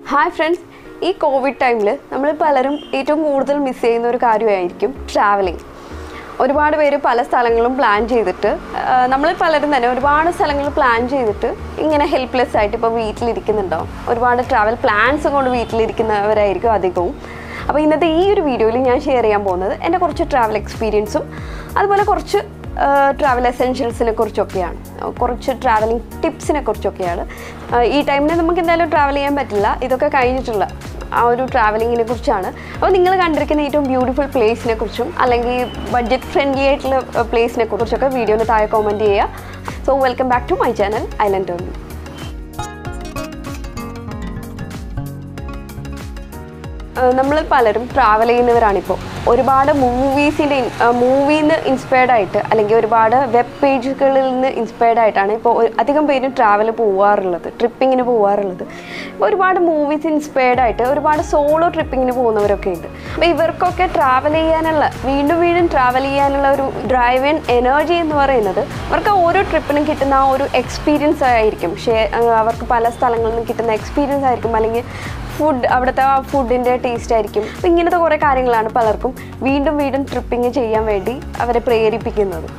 hi friends ഈ Covid ടൈമിൽ നമ്മൾ പലരും ഏറ്റവും കൂടുതൽ മിസ് ചെയ്യുന്ന ഒരു കാര്യമായിരിക്കും ട്രാവലിംഗ് ഒരുപാട് പേര് പല സ്ഥലങ്ങളും പ്ലാൻ ചെയ്തിട്ട് നമ്മൾ പലരും തന്നെ ഒരുപാട് സ്ഥലങ്ങൾ പ്ലാൻ ചെയ്തിട്ട് ഇങ്ങനെ ഹെൽപ്ലെസ് ആയിട്ട് ഇപ്പോൾ വീട്ടിലിരിക്കുന്നുണ്ടാവും ഒരുപാട് ട്രാവൽ പ്ലാൻസ് കൊണ്ട് വീട്ടിലിരിക്കുന്നവരായിരിക്കും അധികവും അപ്പോൾ ഇന്നത്തെ ഈ ഒരു വീഡിയോയിൽ ഞാൻ ഷെയർ ചെയ്യാൻ പോകുന്നത് എൻ്റെ കുറച്ച് ട്രാവൽ എക്സ്പീരിയൻസും അതുപോലെ കുറച്ച് ട്രാവൽ എസെൻഷ്യൽസിനെ കുറിച്ചൊക്കെയാണ് കുറച്ച് ട്രാവലിംഗ് ടിപ്സിനെ കുറിച്ചൊക്കെയാണ് ആ, ഈ ടൈമിന് നമുക്ക് എന്തായാലും ട്രാവൽ ചെയ്യാൻ പറ്റില്ല ഇതൊക്കെ കഴിഞ്ഞിട്ടുള്ള ആ ഒരു ട്രാവലിങ്ങിനെ കുറിച്ചാണ് അപ്പോൾ നിങ്ങൾ കണ്ടിരിക്കുന്ന ഏറ്റവും ബ്യൂട്ടിഫുൾ പ്ലേസിനെ കുറിച്ചും അല്ലെങ്കിൽ ബഡ്ജറ്റ് ഫ്രണ്ട്ലി ആയിട്ടുള്ള പ്ലേസിനെ കുറിച്ചൊക്കെ വീഡിയോയിൽ താഴെ കോമൻറ്റ് ചെയ്യുക so welcome back to my channel island Tommy നമ്മൾ പലരും ട്രാവൽ ചെയ്യുന്നവരാണിപ്പോൾ ഒരുപാട് മൂവീസിൻ്റെ മൂവിയിൽ നിന്ന് ഇൻസ്പയർഡ് ആയിട്ട് അല്ലെങ്കിൽ ഒരുപാട് വെബ് പേജുകളിൽ നിന്ന് ഇൻസ്പയർഡ് ആയിട്ടാണ് ഇപ്പോൾ ഒരു- അധികം പേരും ട്രാവൽ പോവാറുള്ളത് ട്രിപ്പിങ്ങിന് പോവാറുള്ളത് ഒരുപാട് മൂവീസ് ഇൻസ്പയർഡ് ആയിട്ട് ഒരുപാട് സോളോ ട്രിപ്പിങ്ങിന് പോകുന്നവരൊക്കെ ഉണ്ട് അപ്പോൾ ഇവർക്കൊക്കെ ട്രാവൽ ചെയ്യാനുള്ള വീണ്ടും വീണ്ടും ട്രാവൽ ചെയ്യാനുള്ള ഒരു ഡ്രൈവ് ആൻഡ് എനർജി എന്ന് പറയുന്നത് അവർക്ക് ഓരോ ട്രിപ്പിനും കിട്ടുന്ന ആ ഒരു എക്സ്പീരിയൻസ് ആയിരിക്കും ഷെയർ അവർക്ക് പല സ്ഥലങ്ങളിൽ നിന്ന് കിട്ടുന്ന എക്സ്പീരിയൻസ് ആയിരിക്കും അല്ലെങ്കിൽ ഫുഡ് അവിടുത്തെ ആ ഫുഡിൻ്റെ ടേസ്റ്റ് ആയിരിക്കും അപ്പം ഇങ്ങനത്തെ കുറേ കാര്യങ്ങളാണ് പലർക്കും വീണ്ടും വീണ്ടും ട്രിപ്പിങ് ചെയ്യാൻ വേണ്ടി അവരെ പ്രേരിപ്പിക്കുന്നത്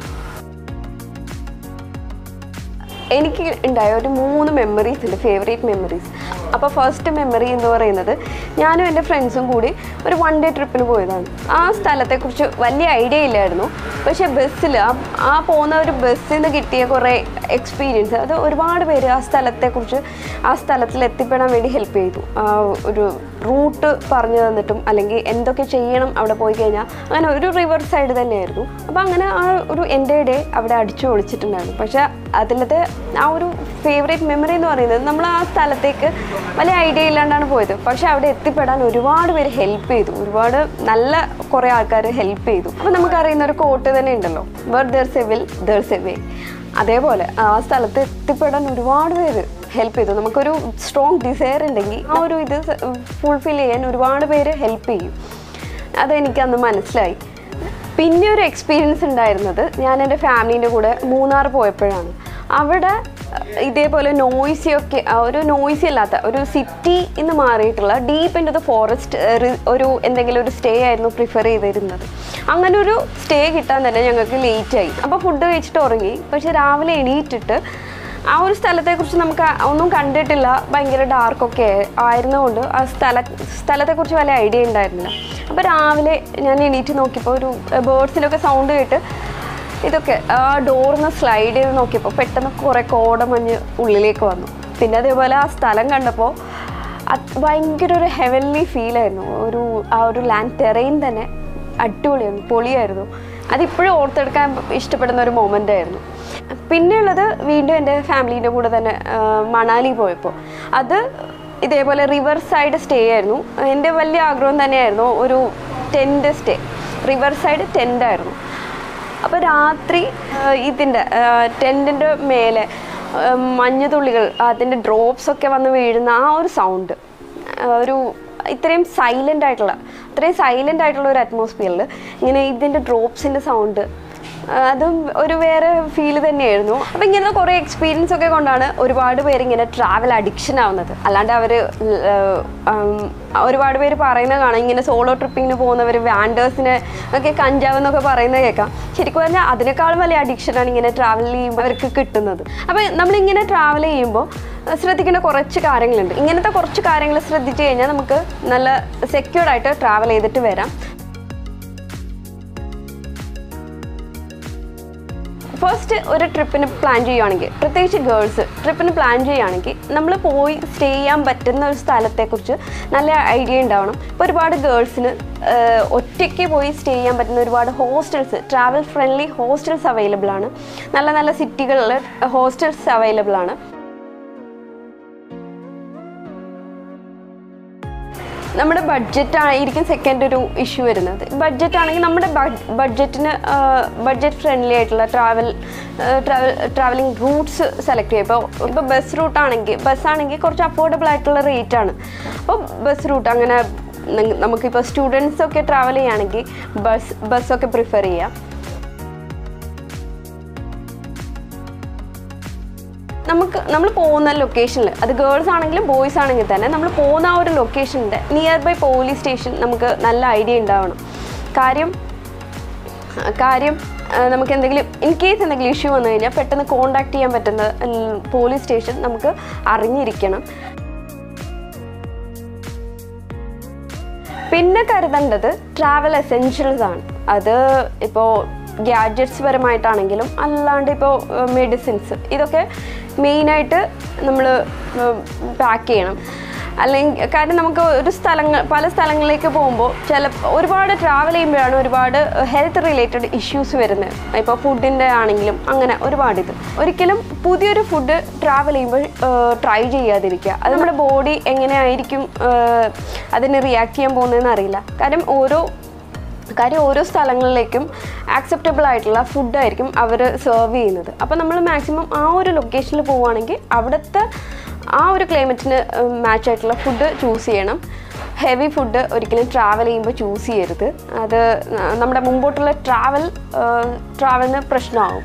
എനിക്ക് ഉണ്ടായ ഒരു മൂന്ന് മെമ്മറീസ് ഉണ്ട് ഫേവറേറ്റ് മെമ്മറീസ് അപ്പോൾ ഫസ്റ്റ് മെമ്മറി എന്ന് പറയുന്നത് ഞാനും എൻ്റെ ഫ്രണ്ട്സും കൂടി ഒരു വൺ ഡേ ട്രിപ്പിന് പോയതാണ് ആ സ്ഥലത്തെക്കുറിച്ച് വലിയ ഐഡിയ ഇല്ലായിരുന്നു പക്ഷേ ബസ്സിൽ ആ ആ പോകുന്ന ഒരു ബസ്സിൽ നിന്ന് കിട്ടിയ കുറേ എക്സ്പീരിയൻസ് അത് ഒരുപാട് പേര് ആ സ്ഥലത്തെക്കുറിച്ച് ആ സ്ഥലത്തിൽ എത്തിപ്പെടാൻ വേണ്ടി ഹെൽപ്പ് ചെയ്തു ആ ഒരു റൂട്ട് പറഞ്ഞു തന്നിട്ടും അല്ലെങ്കിൽ എന്തൊക്കെ ചെയ്യണം അവിടെ പോയി കഴിഞ്ഞാൽ അങ്ങനെ ഒരു റിവർ സൈഡ് തന്നെയായിരുന്നു അപ്പോൾ അങ്ങനെ ആ ഒരു എൻ്റെ ഡേ അവിടെ അടിച്ചു പൊളിച്ചിട്ടുണ്ടായിരുന്നു പക്ഷേ അതിലത്തെ ആ ഒരു ഫേവറേറ്റ് മെമ്മറി എന്ന് പറയുന്നത് നമ്മൾ ആ സ്ഥലത്തേക്ക് വലിയ ഐഡിയ ഇല്ലാണ്ടാണ് പോയത് പക്ഷേ അവിടെ എത്തിപ്പെടാൻ ഒരുപാട് പേര് ഹെൽപ്പ് ചെയ്തു ഒരുപാട് നല്ല കുറേ ആൾക്കാർ ഹെൽപ്പ് ചെയ്തു അപ്പോൾ നമുക്കറിയുന്ന ഒരു കോട്ട് തന്നെ ഉണ്ടല്ലോ where there's a will there's a way അതേപോലെ ആ സ്ഥലത്ത് എത്തിപ്പെടാൻ ഒരുപാട് പേര് ഹെൽപ്പ് ചെയ്തു നമുക്കൊരു സ്ട്രോങ് ഡിസയർ ഉണ്ടെങ്കിൽ ആ ഒരു ഇത് ഫുൾഫിൽ ചെയ്യാൻ ഒരുപാട് പേര് ഹെൽപ്പ് ചെയ്യും അതെനിക്ക് അന്ന് മനസ്സിലായി പിന്നെ ഒരു എക്സ്പീരിയൻസ് ഉണ്ടായിരുന്നത് ഞാൻ എൻ്റെ ഫാമിലീൻ്റെ കൂടെ മൂന്നാർ പോയപ്പോഴാണ് അവിടെ അഹ്, ഇതേപോലെ നോയ്സി ഒക്കെ ആ, ഒരു നോയ്സി അല്ലാത്ത ഒരു സിറ്റി എന്ന് മാറിയിട്ടുള്ള deep in to the forest ഒരു എന്തെങ്കിലും ഒരു സ്റ്റേ ആയിരുന്നു പ്രിഫർ ചെയ്തിരുന്നത് അങ്ങനെ ഒരു സ്റ്റേ കിട്ടാൻ തന്നെ ഞങ്ങൾക്ക് ലേറ്റായി അപ്പോൾ ഫുഡ് കഴിച്ചിട്ട് ഉറങ്ങി പക്ഷെ രാവിലെ എണീറ്റിട്ട് ആ ഒരു സ്ഥലത്തെക്കുറിച്ച് നമുക്ക് ആ- ഒന്നും കണ്ടിട്ടില്ല ഭയങ്കര ഡാർക്കൊക്കെ ആയിരുന്നതുകൊണ്ട് ആ സ്ഥല സ്ഥലത്തെക്കുറിച്ച് വലിയ ഐഡിയ ഉണ്ടായിരുന്നില്ല അപ്പോൾ രാവിലെ ഞാൻ എണീറ്റ് നോക്കിയപ്പോൾ ഒരു ബേർഡ്സിനൊക്കെ സൗണ്ട് കേട്ട് ഇതൊക്കെ ആ ഡോറിന്ന് സ്ലൈഡ് ചെയ്ത് നോക്കിയപ്പോൾ പെട്ടെന്ന് കുറേ കോടമഞ്ഞ് ഉള്ളിലേക്ക് വന്നു പിന്നെ അതേപോലെ ആ സ്ഥലം കണ്ടപ്പോൾ അത് ഭയങ്കര ഒരു ഹെവൻലി ഫീലായിരുന്നു ഒരു ആ ഒരു ലാൻഡ് ടെറൈൻ തന്നെ അടിപൊളിയായിരുന്നു പൊളിയായിരുന്നു അതിപ്പോഴും ഓർത്തെടുക്കാൻ ഇഷ്ടപ്പെടുന്ന ഒരു മൊമെൻ്റ് ആയിരുന്നു പിന്നെയുള്ളത് വീണ്ടും എൻ്റെ ഫാമിലീൻ്റെ കൂടെ തന്നെ ആ, മണാലി പോയപ്പോൾ അത് ഇതേപോലെ റിവർ സൈഡ് സ്റ്റേ ആയിരുന്നു എൻ്റെ വലിയ ആഗ്രഹം തന്നെയായിരുന്നു ഒരു tent stay river side tent ആയിരുന്നു അപ്പോൾ രാത്രി ഇതിൻ്റെ ടെൻറ്റിൻ്റെ മേലെ ആ, മഞ്ഞുതുള്ളികൾ അതിൻ്റെ ഡ്രോപ്സ് ഒക്കെ വന്ന് വീഴുന്ന ആ ഒരു സൗണ്ട് ഒരു ഇത്രയും സൈലൻ്റ് ആയിട്ടുള്ള ഇത്രയും സൈലൻ്റ് ആയിട്ടുള്ള ഒരു അറ്റ്മോസ്ഫിയറിൽ ഇങ്ങനെ ഇതിൻ്റെ ഡ്രോപ്സിൻ്റെ സൗണ്ട് അതും ഒരു വേറെ ഫീല് തന്നെയായിരുന്നു അപ്പം ഇങ്ങനത്തെ കുറേ എക്സ്പീരിയൻസ് ഒക്കെ കൊണ്ടാണ് ഒരുപാട് പേര് ഇങ്ങനെ ട്രാവൽ അഡിക്ഷൻ ആവുന്നത് അല്ലാണ്ട് അവർ ഒരുപാട് പേര് പറയുന്നത് കാണാം ഇങ്ങനെ സോളോ ട്രിപ്പിങ്ങിന് പോകുന്നവർ വാൻഡേഴ്സിനെ ഒക്കെ കഞ്ചാവ് എന്നൊക്കെ പറയുന്നത് കേൾക്കാം ശരിക്കും പറഞ്ഞാൽ അതിനേക്കാളും വലിയ അഡിക്ഷനാണ് ഇങ്ങനെ ട്രാവൽ ചെയ്യുമ്പോൾ അവർക്ക് കിട്ടുന്നത് അപ്പോൾ നമ്മളിങ്ങനെ ട്രാവൽ ചെയ്യുമ്പോൾ ശ്രദ്ധിക്കേണ്ട കുറച്ച് കാര്യങ്ങളുണ്ട് ഇങ്ങനത്തെ കുറച്ച് കാര്യങ്ങൾ ശ്രദ്ധിച്ചു കഴിഞ്ഞാൽ നമുക്ക് നല്ല സെക്യൂർഡ് ആയിട്ട് ട്രാവൽ ചെയ്തിട്ട് വരാം ഫസ്റ്റ് ഒരു ട്രിപ്പിന് പ്ലാൻ ചെയ്യുകയാണെങ്കിൽ പ്രത്യേകിച്ച് ഗേൾസ് ട്രിപ്പിന് പ്ലാൻ ചെയ്യുകയാണെങ്കിൽ നമ്മൾ പോയി സ്റ്റേ ചെയ്യാൻ പറ്റുന്ന ഒരു സ്ഥലത്തെക്കുറിച്ച് നല്ല ഐഡിയ ഉണ്ടാവണം ഇപ്പോൾ ഒരുപാട് ഗേൾസിന് ഒറ്റയ്ക്ക് പോയി സ്റ്റേ ചെയ്യാൻ പറ്റുന്ന ഒരുപാട് hostels travel friendly hostels available ആണ് നല്ല നല്ല സിറ്റികളിൽ ഹോസ്റ്റൽസ് അവൈലബിൾ ആണ് നമ്മുടെ ബഡ്ജറ്റ് ആയിരിക്കും സെക്കൻഡ് ഒരു ഇഷ്യൂ വരുന്നത് ബഡ്ജറ്റ് ആണെങ്കിൽ നമ്മുടെ ബഡ്ജറ്റിന് ബഡ്ജറ്റ് ഫ്രണ്ട്ലി ആയിട്ടുള്ള travel travel travelling routes select ചെയ്യുക ഇപ്പോൾ ഇപ്പോൾ ബസ് റൂട്ട് ആണെങ്കിൽ ബസ് ആണെങ്കിൽ കുറച്ച് അഫോർഡബിൾ ആയിട്ടുള്ള റേറ്റ് ആണ് അപ്പോൾ ബസ് റൂട്ട് അങ്ങനെ നി- നമുക്കിപ്പോൾ സ്റ്റുഡൻസ് ഒക്കെ ട്രാവൽ ചെയ്യുകയാണെങ്കിൽ ബസ് ബസ്സൊക്കെ പ്രിഫർ ചെയ്യാം നമുക്ക് നമ്മൾ പോകുന്ന ലൊക്കേഷനിൽ അത് ഗേൾസ് ആണെങ്കിലും ബോയ്സ് ആണെങ്കിൽ തന്നെ നമ്മൾ പോകുന്ന ആ ഒരു ലൊക്കേഷൻ്റെ നിയർ ബൈ പോലീസ് സ്റ്റേഷൻ നമുക്ക് നല്ല ഐഡിയ ഉണ്ടാവണം കാര്യം കാര്യം ആ, നമുക്ക് എന്തെങ്കിലും ഇൻ കേസ് എന്തെങ്കിലും ഇഷ്യൂ വന്നു കഴിഞ്ഞാൽ പെട്ടെന്ന് കോണ്ടാക്ട് ചെയ്യാൻ പറ്റുന്ന പോലീസ് സ്റ്റേഷൻ നമുക്ക് അറിഞ്ഞിരിക്കണം പിന്നെ കരുതേണ്ടത് ട്രാവൽ എസെൻഷ്യൽസ് ആണ് അത് ഇപ്പോൾ ഗ്യാഡ്ജറ്റ്സ് പരമായിട്ടാണെങ്കിലും അല്ലാണ്ട് ഇപ്പോൾ മെഡിസിൻസ് ഇതൊക്കെ മെയിനായിട്ട് നമ്മൾ പാക്ക് ചെയ്യണം അല്ലെങ്കിൽ കാരണം നമുക്ക് ഒരു സ്ഥലങ്ങൾ പല സ്ഥലങ്ങളിലേക്ക് പോകുമ്പോൾ ചില ഒരുപാട് ട്രാവൽ ചെയ്യുമ്പോഴാണ് ഒരുപാട് ഹെൽത്ത് റിലേറ്റഡ് ഇഷ്യൂസ് വരുന്നത് ഇപ്പോൾ ഫുഡിൻ്റെ ആണെങ്കിലും അങ്ങനെ ഒരുപാട് ഇത് ഒരിക്കലും പുതിയൊരു ഫുഡ് ട്രാവൽ ചെയ്യുമ്പോൾ ട്രൈ ചെയ്യാതിരിക്കുക അത് നമ്മുടെ ബോഡി എങ്ങനെയായിരിക്കും ഏഹ്, അതിന് റിയാക്ട് ചെയ്യാൻ പോകുന്നതെന്ന് അറിയില്ല കാരണം ഓരോ കാര്യം ഓരോ സ്ഥലങ്ങളിലേക്കും ആക്സെപ്റ്റബിൾ ആയിട്ടുള്ള ഫുഡായിരിക്കും അവർ സെർവ് ചെയ്യുന്നത് അപ്പോൾ നമ്മൾ മാക്സിമം ആ ഒരു ലൊക്കേഷനിൽ പോവുകയാണെങ്കിൽ അവിടുത്തെ ആ ഒരു ക്ലൈമറ്റിന് മാച്ച് ആയിട്ടുള്ള ഫുഡ് ചൂസ് ചെയ്യണം ഹെവി ഫുഡ് ഒരിക്കലും ട്രാവൽ ചെയ്യുമ്പോൾ ചൂസ് ചെയ്യരുത് അത് നമ്മുടെ മുമ്പോട്ടുള്ള ട്രാവൽ ട്രാവലിന് പ്രശ്നമാകും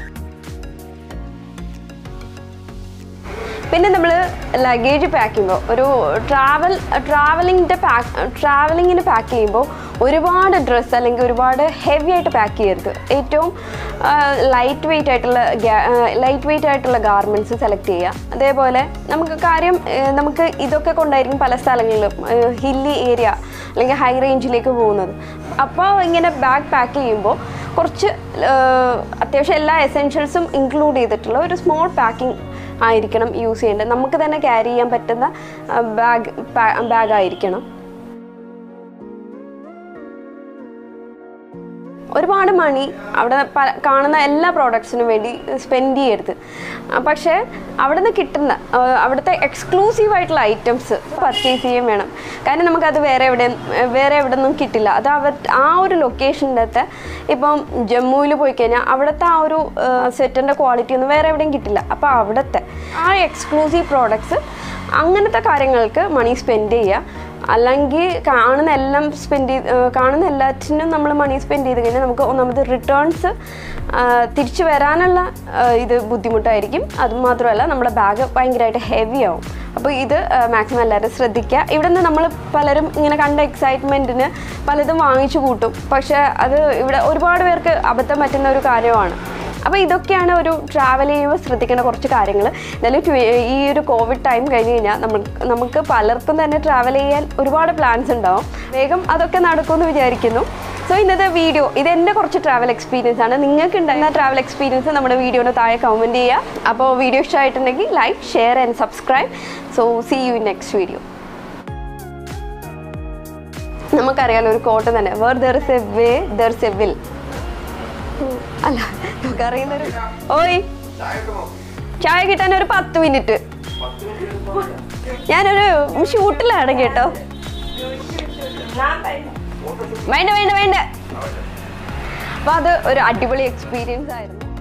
പിന്നെ നമ്മൾ ലഗേജ് പാക്ക് ചെയ്യുമ്പോൾ ഒരു ട്രാവൽ ട്രാവലിങ്ങിൻ്റെ പാക്ക് ട്രാവലിങ്ങിന് പാക്ക് ചെയ്യുമ്പോൾ ഒരുപാട് ഡ്രസ്സ് അല്ലെങ്കിൽ ഒരുപാട് ഹെവി ആയിട്ട് പാക്ക് ചെയ്യരുത് ഏറ്റവും ലൈറ്റ് വെയിറ്റ് ആയിട്ടുള്ള ലൈറ്റ് വെയിറ്റ് ആയിട്ടുള്ള ഗാർമെൻറ്റ്സ് സെലക്ട് ചെയ്യുക അതേപോലെ നമുക്ക് കാര്യം ആ, നമുക്ക് ഇതൊക്കെ കൊണ്ടായിരിക്കും പല സ്ഥലങ്ങളിലും ഹില്ലി ഏരിയ അല്ലെങ്കിൽ ഹൈ റേഞ്ചിലേക്ക് പോകുന്നത് അപ്പോൾ ഇങ്ങനെ ബാഗ് പാക്ക് ചെയ്യുമ്പോൾ കുറച്ച് ആ, അത്യാവശ്യം എല്ലാ എസെൻഷ്യൽസും ഇൻക്ലൂഡ് ചെയ്തിട്ടുള്ള ഒരു സ്മോൾ പാക്കിംഗ് ആയിരിക്കണം യൂസ് ചെയ്യേണ്ടത് നമുക്ക് തന്നെ ക്യാരി ചെയ്യാൻ പറ്റുന്ന ബാഗ് ബാഗ് ആയിരിക്കണം ഒരുപാട് മണി അവിടെ പ- കാണുന്ന എല്ലാ പ്രോഡക്ട്സിനും വേണ്ടി സ്പെൻഡ് ചെയ്യരുത് ആ, പക്ഷേ അവിടെ നിന്ന് കിട്ടുന്ന ആ, അവിടുത്തെ എക്സ്ക്ലൂസീവ് ആയിട്ടുള്ള ഐറ്റംസ് പർച്ചേസ് ചെയ്യാൻ വേണം കാരണം നമുക്കത് വേറെ എവിടെ വേറെ എവിടെ നിന്നും കിട്ടില്ല അത് അവർ ആ ഒരു ലൊക്കേഷൻ്റെ ഇപ്പം ജമ്മുവിൽ പോയി കഴിഞ്ഞാൽ അവിടുത്തെ ആ ഒരു സെറ്റിൻ്റെ ക്വാളിറ്റി ഒന്നും വേറെ എവിടെയും കിട്ടില്ല അപ്പോൾ അവിടുത്തെ ആ എക്സ്ക്ലൂസീവ് പ്രോഡക്ട്സ് അങ്ങനത്തെ കാര്യങ്ങൾക്ക് മണി സ്പെൻഡ് ചെയ്യുക അല്ലെങ്കിൽ കാണുന്ന എല്ലാം സ്പെൻഡ് ചെയ്ത് ഏഹ് കാണുന്ന എല്ലാറ്റിനും നമ്മൾ മണി സ്പെൻഡ് ചെയ്ത് കഴിഞ്ഞാൽ നമുക്ക് ഒന്നാമത് റിട്ടേൺസ് തിരിച്ചു വരാനുള്ള ഏഹ് ഇത് ബുദ്ധിമുട്ടായിരിക്കും അതുമാത്രമല്ല നമ്മുടെ ബാഗ് ഭയങ്കരമായിട്ട് ഹെവി ആവും അപ്പോൾ ഇത് മാക്സിമം എല്ലാവരും ശ്രദ്ധിക്കുക ഇവിടെ നിന്ന് നമ്മൾ പലരും ഇങ്ങനെ കണ്ട എക്സൈറ്റ്മെൻറ്റിന് പലതും വാങ്ങിച്ചു കൂട്ടും പക്ഷേ അത് ഇവിടെ ഒരുപാട് പേർക്ക് അബദ്ധം പറ്റുന്ന ഒരു കാര്യമാണ് അപ്പോൾ ഇതൊക്കെയാണ് ഒരു ട്രാവൽ ചെയ്യുമ്പോൾ ശ്രദ്ധിക്കേണ്ട കുറച്ച് കാര്യങ്ങൾ എന്നാലും ട്വ- ഈ ഒരു കോവിഡ് ടൈം കഴിഞ്ഞ് കഴിഞ്ഞാൽ നമുക്ക് നമുക്ക് പലർക്കും തന്നെ ട്രാവൽ ചെയ്യാൻ ഒരുപാട് പ്ലാൻസ് ഉണ്ടാവും വേഗം അതൊക്കെ നടക്കുമെന്ന് വിചാരിക്കുന്നു സോ ഇന്നത്തെ വീഡിയോ ഇത് എൻ്റെ കുറച്ച് ട്രാവൽ എക്സ്പീരിയൻസ് ആണ് നിങ്ങൾക്ക് ഉണ്ടായിരുന്ന ട്രാവൽ എക്സ്പീരിയൻസ് നമ്മുടെ വീഡിയോയുടെ താഴെ കമൻറ്റ് ചെയ്യുക അപ്പോൾ വീഡിയോ ഇഷ്ടമായിട്ടുണ്ടെങ്കിൽ like share and subscribe so see you next video നമുക്കറിയാലോ ഒരു കോട്ടം തന്നെ where there is a way there is a will അല്ല നമുക്കറിയുന്നൊരു ഓയ് ചായ കിട്ടാൻ ഒരു പത്ത് മിനിറ്റ് ഞാനൊരു ഷൂട്ടിലാണ് കേട്ടോ വേണ്ട വേണ്ട വേണ്ട അപ്പൊ അത് ഒരു അടിപൊളി എക്സ്പീരിയൻസ് ആയിരുന്നു